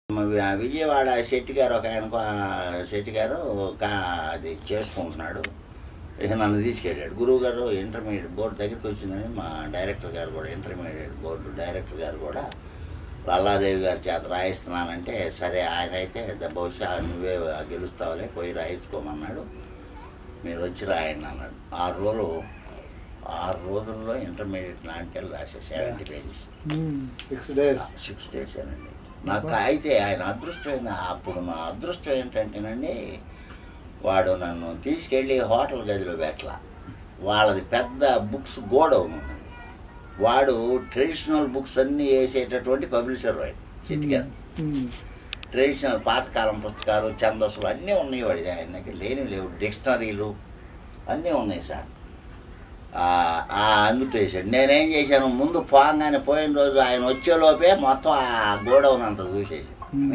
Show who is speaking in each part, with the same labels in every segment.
Speaker 1: మ- విజయవాడ శెట్టి గారు ఒక ఆయన ఒక- శెట్టి గారు కా అది చేసుకుంటున్నాడు ఇక నన్ను తీసుకెళ్ళాడు గురువు గారు ఇంటర్మీడియట్ బోర్డు దగ్గరికి వచ్చిందని మా డైరెక్టర్ గారు కూడా ఇంటర్మీడియట్ బోర్డు డైరెక్టర్ గారు కూడా లల్లాదేవి గారి చేత రాయిస్తున్నానంటే సరే ఆయన అయితే ద- బహుశా నువ్వే గెలుస్తావులే పోయి రాయించుకోమన్నాడు మీరు వచ్చి రాయండి అన్నాడు ఆరు రోజులు ఆరు రోజుల్లో ఇంటర్మీడియట్ నాటికలు రాసే seventy pages
Speaker 2: six days
Speaker 1: six days అండి నాకు అయితే ఆయన అదృష్టమైన అప్పుడు మా అదృష్టం ఏంటంటేనండి వాడు నన్ను తీసుకెళ్ళి హోటల్ గదిలో పెట్టలా వాళ్ళది పెద్ద బుక్స్ గోడౌన్ ఉందండి వాడు ట్రెడిషనల్ బుక్స్ అన్నీ వేసేటటువంటి పబ్లిషర్ వాడు చెట్టి గారు ట్రెడిషనల్ పాతకాలం పుస్తకాలు ఛందస్సులు అన్నీ ఉన్నాయి వాడి ఆయన దగ్గర లేని లేవు డిక్షనరీలు అన్నీ ఉన్నాయి సార్ ఆ- ఆ అందులో వేసాడు నేనేం చేశాను ముందు పోగానే పోయిన రోజు ఆయన వచ్చేలోపే మొత్తం ఆ గోడౌన్ అంతా చూసేసి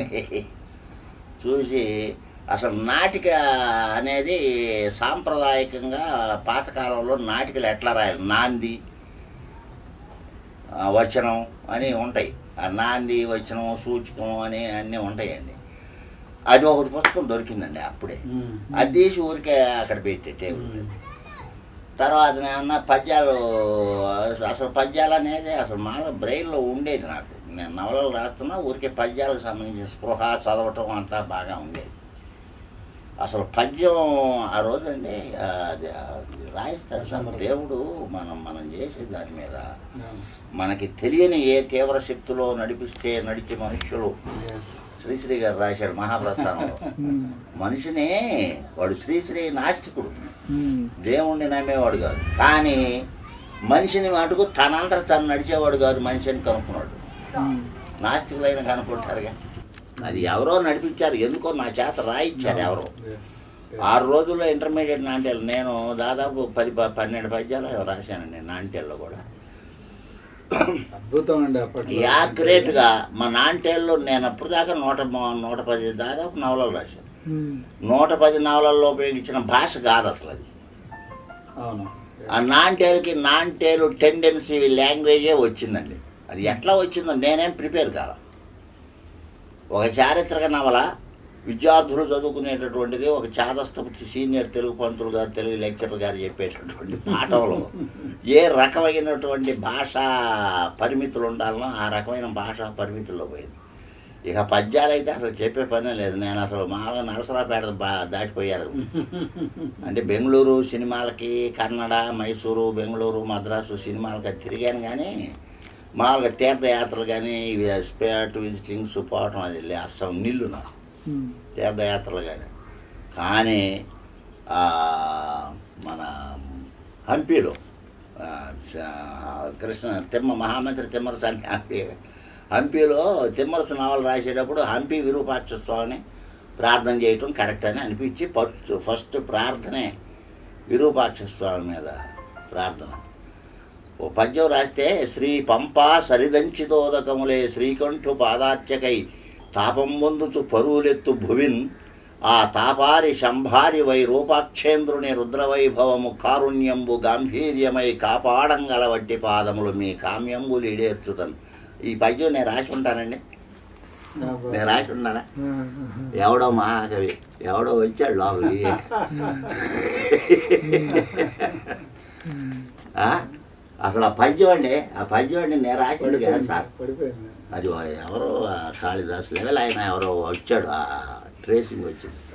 Speaker 1: చూసి అసలు నాటిక అనేది సాంప్రదాయకంగా పాతకాలంలో నాటికలు ఎట్లా రాయాలి నాంది ఆ, వచనం అని ఉంటాయి ఆ నాంది వచనం సూచకం అని అన్నీ ఉంటాయండి అది ఒకటి పుస్తకం దొరికిందండి అప్పుడే అది తీసి ఊరికే అక్కడ పెట్టే టేబుల్ మీద తర్వాత ఏమన్నా పద్యాలు అసలు పద్యాలు అనేది అసలు మాలో బ్రెయిన్లో ఉండేది నాకు నేను నవలలు రాస్తున్నా ఊరికే పద్యాలకు సంబంధించిన స్పృహ చదవటం అంతా బాగా ఉండేది అసలు పద్యం ఆ రోజండి ఆ, అది అది రాయిస్తాడు సార్ దేవుడు మనం మనం చేసే దాని మీద మనకి తెలియని ఏ తీవ్ర శక్తిలో నడిపిస్తే నడిచే మనుష్యులు శ్రీశ్రీ గారు రాశాడు మహాప్రస్థానంలో మనిషిని వాడు శ్రీశ్రీ నాస్తికుడు దేవుణ్ణి నమ్మేవాడు కాదు కానీ మనిషిని మటుకు తనంతట తను నడిచేవాడు కాదు మనిషి అని కనుక్కున్నాడు నాస్తికులైన కనుక్కుంటారుగా అది ఎవరో నడిపించారు ఎందుకో నా చేత రాయిచ్చారు ఎవరో ఆరు రోజుల్లో ఇంటర్మీడియట్ నాంటేలు నేను దాదాపు పది ప- పన్నెండు పద్యాలు రాశానండి నాంటేల్లో కూడా
Speaker 2: అద్భుతం అండి అప్పట్లో
Speaker 1: యాక్యురేట్గా మా నాంటేల్లో నేను అప్పుడు దాకా నూట మ- నూట పది దాదాపు నవలలు రాశాను నూట పది నవలల్లో ఉపయోగించిన భాష కాదు అసలు అది
Speaker 2: అవును
Speaker 1: ఆ నాంటేలుకి నాంటేలు టెండెన్సీ లాంగ్వేజే వచ్చిందండి అది ఎట్లా వచ్చిందో నేనేం ప్రిపేర్ కాల ఒక చారిత్రక నవల విద్యార్థులు చదువుకునేటటువంటిది ఒక చాదస్తపు సీనియర్ తెలుగు పంతులు గారు తెలుగు లెక్చరర్ గారు చెప్పేటటువంటి పాఠంలో ఏ రకమైనటువంటి భాషా పరిమితులు ఉండాలనో ఆ రకమైన భాషా పరిమితుల్లో పోయింది ఇక పద్యాలు అయితే అసలు చెప్పే పనే లేదు నేను అసలు మామూలుగా నరసరాపేట బా దాటిపోయారు అంటే బెంగళూరు సినిమాలకి కన్నడ మైసూరు బెంగళూరు మద్రాసు సినిమాలకి అది తిరిగాను కానీ మామూలుగా తీర్థయాత్రలు కానీ ఇవి స్పేట్ విజిటింగ్స్ పోవటం అది లే అస్సలు నిల్లు నాకు తీర్థయాత్రలు కానీ కానీ ఆ, మన హంపీలో ఆ, స- కృష్ణ తిమ్మ మహామంత్రి తిమ్మరసాని హంపి హంపీలో తిమ్మరస నవలు రాసేటప్పుడు హంపి విరూపాక్ష స్వామిని ప్రార్థన చేయటం కరెక్ట్ అని అనిపించి ఫస్ట్ ఫస్ట్ ప్రార్థనే విరూపాక్ష స్వామి మీద ప్రార్థన ఓ పద్యం రాస్తే శ్రీ పంపా సరిదంచితోదకములే శ్రీకంఠు పాదార్చకై తాపం పొందుచు పరువులెత్తు భువిన్ ఆ తాపారి శంభారి వై రూపాక్షేంద్రుని రుద్రవైభవము కారుణ్యంబు గాంభీర్యమై కాపాడంగల వట్టి పాదములు మీ కామ్యంబులు ఈడేర్చుతను ఈ పద్యం నేను రాసి ఉంటానండి నేను రాసి ఉన్నానా ఎవడో మహాకవి ఎవడో వచ్చాడు లోపలికి ఆ? అసలు ఆ పద్యం అండి ఆ పద్యం అండి నేను రాసింది కదా సార్
Speaker 2: పడిపోయింది
Speaker 1: అది ఎవరో ఆ కాళిదాస్ లెవెల్ ఆయన ఎవరో వచ్చాడు ఆ ట్రేసింగ్ వచ్చింది